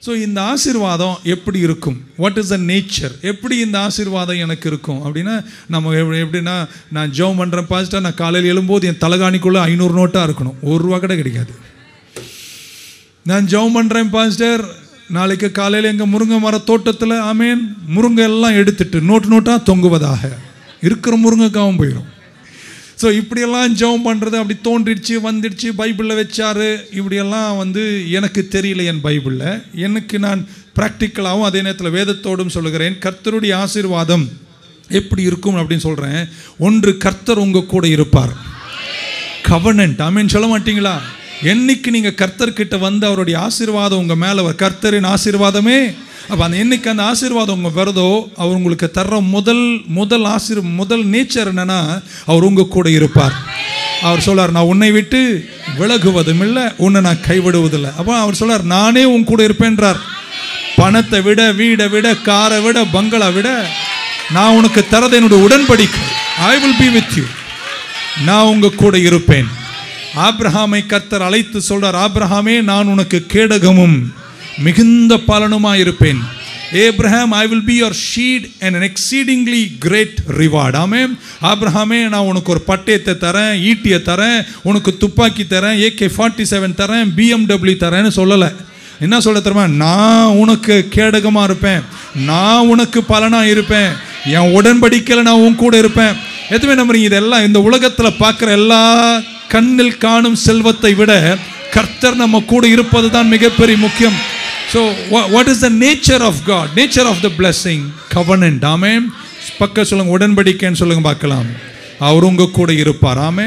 so இந்த ஆசீர்வாதம் எப்படி இருக்கும் வாட் இஸ் த நேச்சர் எப்படி இந்த ஆசீர்வாதம் எனக்கு இருக்கும் அப்படின்னா நம்ம எப்படி- எப்படின்னா நான் ஜெபம் பண்ணுறேன் பாஸ்ட்டாக நான் காலையில் எழும்போது என் தலகாணிக்குள்ளே ஐநூறு நோட்டாக இருக்கணும் ஒரு ரூபா கூட கிடைக்காது நான் ஜெபம் பண்ணுறேன் பாஸ்டர் நாளைக்கு காலையில் எங்கள் முருங்கை மர தோட்டத்தில் ஆமேன் முருங்கை எல்லாம் எடுத்துட்டு நோட்டு நோட்டாக தொங்குவதாக இருக்கிற முருங்கைக்காவும் போயிடும் ஸோ இப்படியெல்லாம் ஜெபம் பண்ணுறது அப்படி தோன்றிடுச்சு வந்துடுச்சு பைபிளில் வச்சாரு இப்படியெல்லாம் வந்து எனக்கு தெரியல என் பைபிளில் எனக்கு நான் ப்ராக்டிக்கலாகவும் அதே நேரத்தில் வேதத்தோடும் சொல்லுகிறேன் கர்த்தருடைய ஆசீர்வாதம் எப்படி இருக்கும் அப்படின்னு சொல்கிறேன் ஒன்று கர்த்தர் உங்கள் கூட இருப்பார் கவனன்ட் ஆமீன் சொல்ல மாட்டீங்களா என்னைக்கு நீங்கள் கர்த்தர்கிட்ட வந்து அவருடைய ஆசீர்வாதம் உங்கள் மேலே கர்த்தரின் ஆசீர்வாதமே அப்போ அந்த என்னைக்கு அந்த ஆசீர்வாதம் உங்கள் வருதோ அவர் உங்களுக்கு தர்ற முதல் முதல் ஆசீர் முதல் நேச்சர் என்னன்னா அவர் உங்கள் கூட இருப்பார் அவர் சொல்லார் நான் உன்னை விட்டு விலகுவதும் இல்லை உன்னை நான் கைவிடுவதில்லை அப்போ அவர் சொல்லார் நானே உன் கூட இருப்பேன்றார் பணத்தை விட வீடை விட காரை விட பங்களா விட நான் உனக்கு தரது என்னுடைய உடன்படிக்கை I will be with you நான் உங்க கூட இருப்பேன் ஆபிரஹாமை கர்த்தர் அழைத்து சொல்றார் ஆபிரஹாமே நான் உனக்கு கேடகமும் மிகுந்த பலனுமா இருப்பேன் Abraham I will be your shield and an exceedingly great reward amen ஆபிரஹாமே நான் உனக்கு ஒரு பட்டயத்தை தரேன் ஈட்டியை தரேன் உனக்கு துப்பாக்கி தரேன் ஏகே ஃபார்ட்டி செவன் தரேன் பிஎம்டபிள்யூ தரேன்னு சொல்லலை என்ன சொல்ல தெரியுமா நான் உனக்கு கேடகமாக இருப்பேன் நான் உனக்கு பலனாக இருப்பேன் என் உடன்படிக்கையில் நான் உன் கூட இருப்பேன் எதுவுமே நம்புறீங்க இதெல்லாம் இந்த உலகத்தில் பார்க்குற எல்லா கண்ணில் காணும் செல்வத்தை விட கர்த்தர் நம்ம கூட இருப்பது தான் மிகப்பெரிய முக்கியம் so what is the nature of God nature of the blessing covenant ஆமே பக்க சொல்லுங்க உடன்படிக்கைன்னு சொல்லுங்க பார்க்கலாம் அவர் உங்க கூட இருப்பார் ஆமே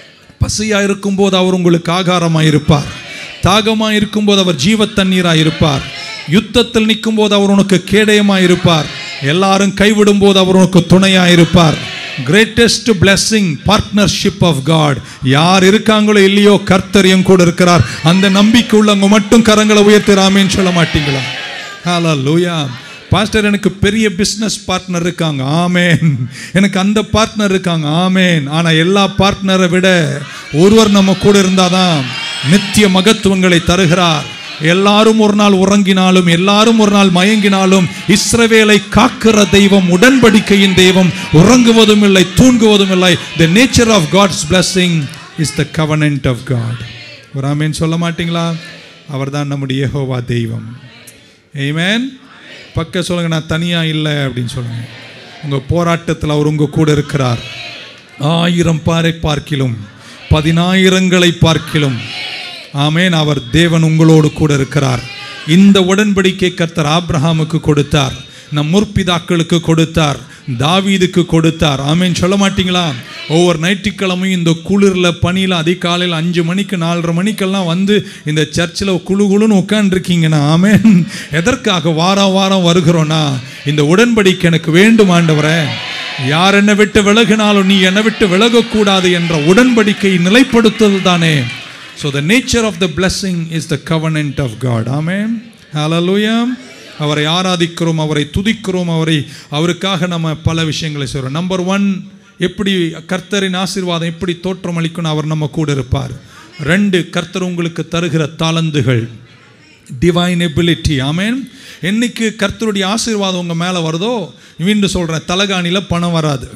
பசியா இருக்கும்போது அவர் உங்களுக்கு ஆகாரமாக இருப்பார் தாகமாக இருக்கும்போது அவர் ஜீவ தண்ணீராக இருப்பார் யுத்தத்தில் நிற்கும்போது அவர் உனக்கு கேடயமாக இருப்பார் எல்லாரும் கைவிடும் போது அவர் உனக்கு துணையாக இருப்பார் greatest blessing partnership of God யார் இருக்காங்களோ இல்லையோ கர்த்தர் என் கூட இருக்கிறார் அந்த நம்பிக்கை உள்ளவங்க மட்டும் கரங்களை உயர்த்துறாமேன்னு சொல்ல மாட்டீங்களா ஹalleluya பாஸ்டர் எனக்கு பெரிய பிஸ்னஸ் பார்ட்னர் இருக்காங்க ஆமேன் எனக்கு அந்த பார்ட்னர் இருக்காங்க ஆமேன் ஆனால் எல்லா பார்ட்னரை விட ஒருவர் நம்ம கூட இருந்தாதான் நித்திய மகத்துவங்களை தருகிறார் எல்லாரும் ஒரு நாள் உறங்கினாலும் எல்லாரும் ஒரு நாள் மயங்கினாலும் இஸ்ரவேலை காக்கிற தெய்வம் உடன்படிக்கையின் தெய்வம் உறங்குவதும் இல்லை தூங்குவதும் இல்லை the nature of God's blessing is the covenant of God ஒரு ஆமேன் சொல்ல மாட்டீங்களா அவர்தான் நம்முடைய யெகோவா தெய்வம் Amen பக்க சொல்லுங்க நான் தனியா இல்லை அப்படின்னு சொல்லுங்க உங்க போராட்டத்தில் அவர் உங்க கூட இருக்கிறார் ஆயிரம் பாறை பார்க்கிலும் பதினாயிரங்களை பார்க்கிலும் ஆமேன் அவர் தேவன் உங்களோடு கூட இருக்கிறார் இந்த உடன்படிக்கை கர்த்தர் ஆபிரகாமுக்கு கொடுத்தார் நம் முற்பிதாக்களுக்கு கொடுத்தார் தாவீதுக்கு கொடுத்தார் ஆமேன் சொல்ல மாட்டீங்களா ஒவ்வொரு ஞாயிற்றுக்கிழமையும் இந்த குளிரில் பனியில் அதிகாலையில் அஞ்சு மணிக்கு நாலரை மணிக்கெல்லாம் வந்து இந்த சர்ச்சில் குழு குழுன்னு உட்காந்துருக்கீங்கன்னா ஆமேன் எதற்காக வாரம் வாரம் வருகிறோன்னா இந்த உடன்படிக்கை எனக்கு வேண்டும் ஆண்டவரே யார் என்னை விட்டு விலகினாலும் நீ என்னை விட்டு விலகக்கூடாது என்ற உடன்படிக்கை நிலைப்படுத்துதல் தானே so the nature of the blessing is the covenant of God amen hallelujah அவரை ஆராதிக்கிறோம் அவரை துதிக்கிறோம் அவரை அவருக்காக நம்ம பல விஷயங்களை சொல்கிறோம் நம்பர் ஒன் எப்படி கர்த்தரின் ஆசீர்வாதம் எப்படி தோற்றம் அளிக்கணும் அவர் நம்ம கூட இருப்பார் ரெண்டு கர்த்தர் உங்களுக்கு தருகிற தாளந்துகள் டிவைன் எபிலிட்டி ஆமேன் என்னைக்கு கர்த்தருடைய ஆசீர்வாதம் உங்கள் மேலே வருதோ மீண்டும் சொல்கிறேன் தலகாணியில் பணம் வராது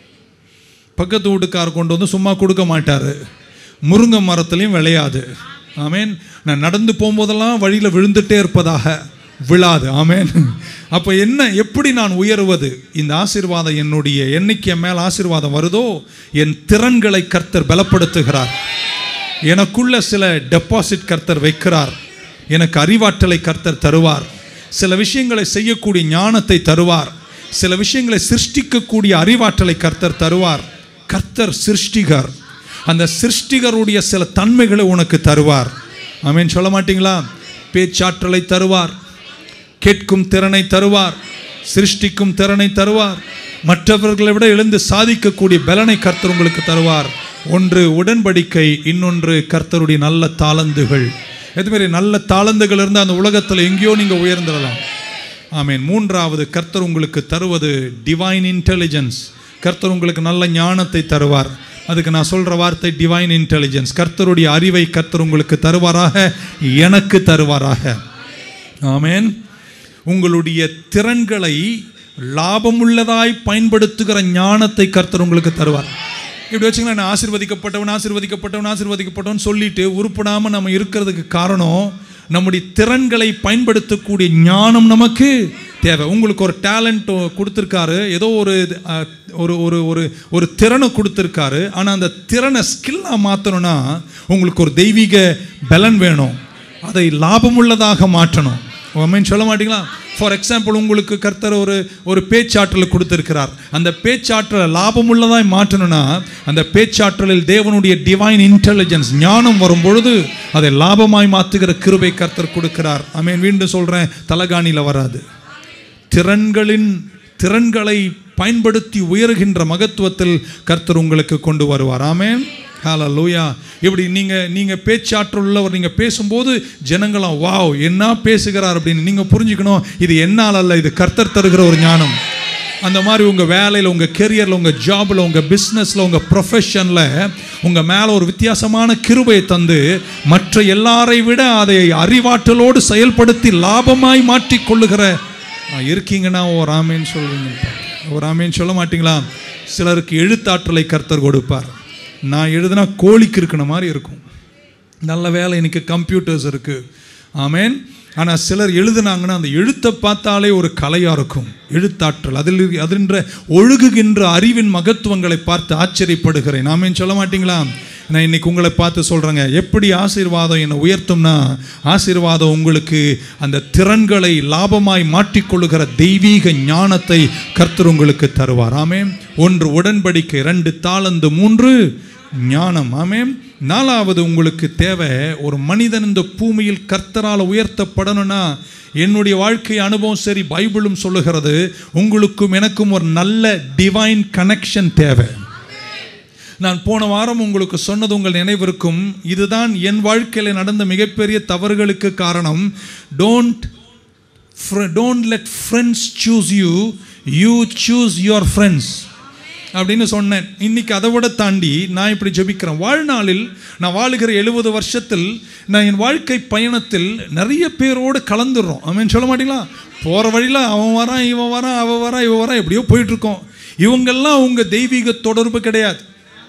பக்கத்து வீட்டுக்கார் கொண்டு வந்து சும்மா கொடுக்க மாட்டார் முருங்கை மரத்துலையும் விளையாது ஆமேன் நான் நடந்து போகும்போதெல்லாம் வழியில் விழுந்துட்டே இருப்பதாக விழாது ஆமேன் அப்போ என்ன எப்படி நான் உயருவது இந்த ஆசீர்வாதம் என்னுடைய என்னைக்கு என் மேல் ஆசீர்வாதம் வருதோ என் திறன்களை கர்த்தர் பலப்படுத்துகிறார் எனக்குள்ள சில டெபாசிட் கர்த்தர் வைக்கிறார் எனக்கு அறிவாற்றலை கர்த்தர் தருவார் சில விஷயங்களை செய்யக்கூடிய ஞானத்தை தருவார் சில விஷயங்களை சிருஷ்டிக்கக்கூடிய அறிவாற்றலை கர்த்தர் தருவார் கர்த்தர் சிருஷ்டிகர் அந்த சிருஷ்டிகருடைய சில தன்மைகளை உனக்கு தருவார் ஆமீன் சொல்ல மாட்டீங்களா பேச்சாற்றலை தருவார் கேட்கும் திறனை தருவார் சிருஷ்டிக்கும் திறனை தருவார் மற்றவர்களை விட எழுந்து சாதிக்கக்கூடிய பலனை கர்த்தர் உங்களுக்கு தருவார் ஒன்று உடன்படிக்கை இன்னொன்று கர்த்தருடைய நல்ல தாளந்துகள் எதுமாரி நல்ல தாளந்துகள் இருந்து அந்த உலகத்தில் எங்கேயோ நீங்கள் உயர்ந்துடலாம் ஆமீன் மூன்றாவது கர்த்தர் உங்களுக்கு தருவது டிவைன் இன்டெலிஜென்ஸ் கர்த்தர் உங்களுக்கு நல்ல ஞானத்தை தருவார் அதுக்கு நான் சொல்கிற வார்த்தை டிவைன் இன்டெலிஜென்ஸ் கர்த்தருடைய அறிவை கர்த்தர் உங்களுக்கு தருவாராக எனக்கு தருவாராக ஆமென் உங்களுடைய திறன்களை லாபமுள்ளதாய் பயன்படுத்துகிற ஞானத்தை கர்த்தர் உங்களுக்கு தருவார் இப்படி வச்சுங்களேன் நான் ஆசீர்வதிக்கப்பட்டவன் ஆசீர்வதிக்கப்பட்டவன் ஆசீர்வதிக்கப்பட்டவன் சொல்லிட்டு உருப்படாமல் நம்ம இருக்கிறதுக்கு காரணம் நம்முடைய திறன்களை பயன்படுத்தக்கூடிய ஞானம் நமக்கு தேவை உங்களுக்கு ஒரு டேலண்ட் கொடுத்துருக்காரு ஏதோ ஒரு அஹ், ஒரு ஒரு ஒரு ஒரு திறனை கொடுத்துருக்காரு ஆனால் அந்த திறனை ஸ்கில்லாக மாற்றணும்னா உங்களுக்கு ஒரு தெய்வீக பலன் வேணும் அதை லாபமுள்ளதாக மாற்றணும் அம்மன் சொல்ல மாட்டீங்களா ஃபார் எக்ஸாம்பிள் உங்களுக்கு கர்த்தர் ஒரு ஒரு பேச்சாற்றல் கொடுத்திருக்கிறார் அந்த பேச்சாற்றலை லாபமுள்ளதாய் மாற்றணும்னா அந்த பேச்சாற்றலில் தேவனுடைய டிவைன் இன்டெலிஜென்ஸ் ஞானம் வரும் பொழுது அதை லாபமாய் மாற்றுகிற கிருபை கர்த்தர் கொடுக்கிறார் அமேன் மீண்டும் சொல்கிறேன் தலகாணியில் வராது திறன்களின் திறன்களை பயன்படுத்தி உயர்கின்ற மகத்துவத்தில் கர்த்தர் உங்களுக்கு கொண்டு வருவார் ஆமென் ஹalleluya இப்படி நீங்கள் நீங்கள் பேச்சாற்றல் உள்ளவர் நீங்கள் பேசும்போது ஜனங்களாம் வாவ் என்ன பேசுகிறார் அப்படின்னு நீங்கள் புரிஞ்சுக்கணும் இது என்னால் அல்ல இது கர்த்தர் தருகிற ஒரு ஞானம் அந்த மாதிரி உங்கள் வேலையில் உங்கள் கெரியரில் உங்கள் ஜாபில் உங்கள் பிஸ்னஸில் உங்கள் ப்ரொஃபஷனில் உங்கள் மேலே ஒரு வித்தியாசமான கிருபையை தந்து மற்ற எல்லாரை விட அதை அறிவாற்றலோடு செயல்படுத்தி லாபமாய் மாற்றிக் கொள்ளுகிற ஆ, இருக்கீங்கன்னா ஒரு ஆமேன்னு சொல்லுவீங்க ஒரு ஆமேன்னு சொல்ல மாட்டீங்களா சிலருக்கு எழுத்தாற்றலை கர்த்தர் கொடுப்பார் நான் எழுதுனா கோழிக்கு இருக்கிற மாதிரி இருக்கும் நல்ல வேலை இன்னைக்கு கம்ப்யூட்டர்ஸ் இருக்குது ஆமேன் ஆனால் சிலர் எழுதுனாங்கன்னா அந்த எழுத்தை பார்த்தாலே ஒரு கலையாக இருக்கும் எழுத்தாற்றல் அதில் இரு- அதின்ற ஒழுகுகின்ற அறிவின் மகத்துவங்களை பார்த்து ஆச்சரியப்படுகிறேன் ஆமேன் சொல்ல மாட்டீங்களா நான் இன்னைக்கு உங்களை பார்த்து சொல்கிறேங்க எப்படி ஆசீர்வாதம் என்னை உயர்த்தும்னா ஆசீர்வாதம் உங்களுக்கு அந்த திறன்களை லாபமாய் மாற்றிக்கொள்ளுகிற தெய்வீக ஞானத்தை கர்த்தர் உங்களுக்கு தருவார் ஆமென் ஒன்று உடன்படிக்கை ரெண்டு தாளந்து மூன்று ஞானம் ஆமென் நாலாவது உங்களுக்கு தேவை ஒரு மனிதன் இந்த பூமியில் கர்த்தரால் உயர்த்தப்படணும்னா என்னுடைய வாழ்க்கை அனுபவம் சரி பைபிளும் சொல்லுகிறது உங்களுக்கும் எனக்கும் ஒரு நல்ல டிவைன் கனெக்ஷன் தேவை நான் போன வாரம் உங்களுக்கு சொன்னது உங்கள் நினைவிருக்கும் இதுதான் என் வாழ்க்கையில் நடந்த மிகப்பெரிய தவறுகளுக்கு காரணம் don't don't let friends choose you you choose your friends அப்படின்னு சொன்னேன் இன்னைக்கு அதை விட தாண்டி நான் இப்படி ஜெபிக்கிறேன் வாழ்நாளில் நான் வாழுகிற எழுபது வருஷத்தில் நான் என் வாழ்க்கை பயணத்தில் நிறைய பேரோடு கலந்துடுறோம் அவன் சொல்ல மாட்டீங்களா போகிற வழியில் அவன் வரான் இவன் வரான் அவன் வரான் இவன் வரான் எப்படியோ போயிட்டுருக்கோம் இவங்கெல்லாம் உங்கள் தெய்வீக தொடர்பு கிடையாது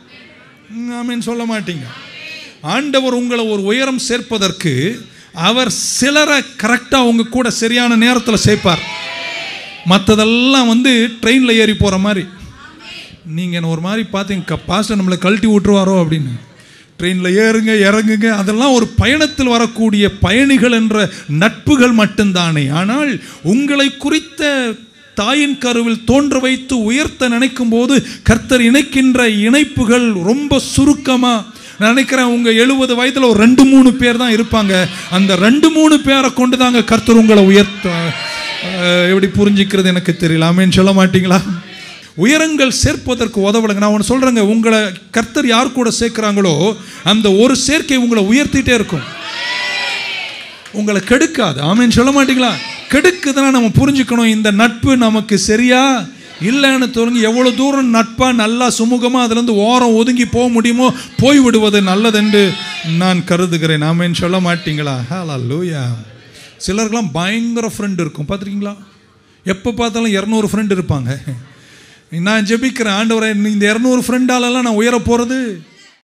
ஆமீன் சொல்ல மாட்டீங்க ஆண்டவர் உங்களை ஒரு உயரம் சேர்ப்பதற்கு அவர் சிலரை கரெக்டாக உங்க கூட சரியான நேரத்தில் சேர்ப்பார் மற்றதெல்லாம் வந்து ட்ரெயினில் ஏறி போகிற மாதிரி நீங்கள் என்ன ஒரு மாதிரி பார்த்தீங்க பாஸ்டர் நம்மளை கழட்டி விட்டுருவாரோ அப்படின்னு ட்ரெயினில் ஏறுங்க இறங்குங்க அதெல்லாம் ஒரு பயணத்தில் வரக்கூடிய பயணிகள் என்ற நட்புகள் மட்டும்தானே ஆனால் உங்களை குறித்த தாயின் கருவில் தோன்ற வைத்து உயர்த்த நினைக்கும் போது கர்த்தர் இணைக்கின்ற இணைப்புகள் ரொம்ப சுருக்கமாக நான் நினைக்கிறேன் உங்க எழுபது வயதுல ஒரு ரெண்டு மூணு பேர் தான் இருப்பாங்க அந்த ரெண்டு மூணு பேரை கொண்டு தாங்க கர்த்தர் உங்களை உயர்த்த அஹ், எப்படி புரிஞ்சுக்கிறது எனக்கு தெரியல ஆமேன்னு சொல்ல மாட்டீங்களா உயரங்கள் சேர்ப்பதற்கு உதவலைங்க நான் ஒன்று சொல்கிறேங்க உங்களை கர்த்தர் யார் கூட சேர்க்குறாங்களோ அந்த ஒரு சேர்க்கை உங்களை உயர்த்திட்டே இருக்கும் உங்களை கெடுக்காது ஆமேன்னு சொல்ல மாட்டீங்களா கெடுக்குதுன்னா நம்ம புரிஞ்சுக்கணும் இந்த நட்பு நமக்கு சரியா இல்லைன்னு தோணுங்க எவ்வளோ தூரம் நட்பாக நல்லா சுமூகமாக அதுலேருந்து ஓரம் ஒதுங்கி போக முடியுமோ போய் விடுவது நல்லதென்று நான் கருதுகிறேன் ஆமேன்னு சொல்ல மாட்டீங்களா ஹலோ லூயா சிலருக்கெல்லாம் பயங்கர ஃப்ரெண்ட் இருக்கும் பார்த்துருக்கீங்களா எப்போ பார்த்தாலும் இரநூறு ஃப்ரெண்ட் இருப்பாங்க நான் ஜெபிக்கிறேன் ஆண்டவரை இந்த இரநூறு ஃப்ரெண்டாலெல்லாம் நான் உயர போகிறது